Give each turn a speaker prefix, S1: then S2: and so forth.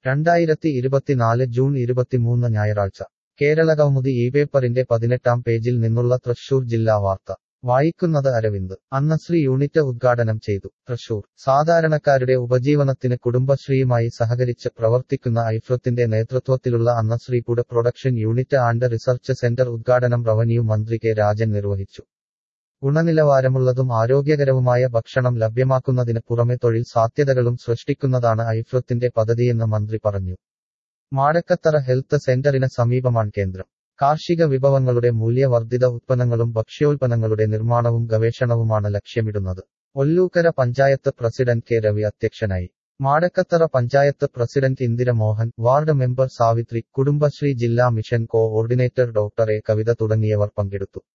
S1: രണ്ടായിരത്തി ഇരുപത്തിനാല് ജൂൺ ഇരുപത്തിമൂന്ന് ഞായറാഴ്ച കേരള കൗമുദി ഈ പേപ്പറിന്റെ പതിനെട്ടാം പേജിൽ നിന്നുള്ള തൃശൂർ ജില്ലാ വാർത്ത വായിക്കുന്നത് അരവിന്ദ് അന്നശ്രീ യൂണിറ്റ് ഉദ്ഘാടനം ചെയ്തു തൃശൂർ സാധാരണക്കാരുടെ ഉപജീവനത്തിന് കുടുംബശ്രീയുമായി സഹകരിച്ച് പ്രവർത്തിക്കുന്ന ഐഫ്രത്തിന്റെ നേതൃത്വത്തിലുള്ള Annasree food production unit and research centre ഉദ്ഘാടനം റവന്യൂ മന്ത്രി കെ രാജൻ നിർവഹിച്ചു ഗുണനിലവാരമുള്ളതും ആരോഗ്യകരവുമായ ഭക്ഷണം ലഭ്യമാക്കുന്നതിന് പുറമെ തൊഴിൽ സാധ്യതകളും സൃഷ്ടിക്കുന്നതാണ് ഐഫ്രത്തിന്റെ പദ്ധതിയെന്ന് മന്ത്രി പറഞ്ഞു മാടക്കത്തറ ഹെൽത്ത് സെന്ററിന് സമീപമാണ് കേന്ദ്രം കാർഷിക വിഭവങ്ങളുടെ മൂല്യവർദ്ധിത ഉത്പന്നങ്ങളും ഭക്ഷ്യോൽപ്പന്നങ്ങളുടെ നിർമ്മാണവും ഗവേഷണവുമാണ് ലക്ഷ്യമിടുന്നത് ഒല്ലൂക്കര പഞ്ചായത്ത് പ്രസിഡന്റ് കെ രവി അധ്യക്ഷനായി Madakkathara panchayat president Indira Mohan ward member Savithri Kudumbashree ജില്ലാ mission coordinator doctor A Kavitha തുടങ്ങിയവർ പങ്കെടുത്തു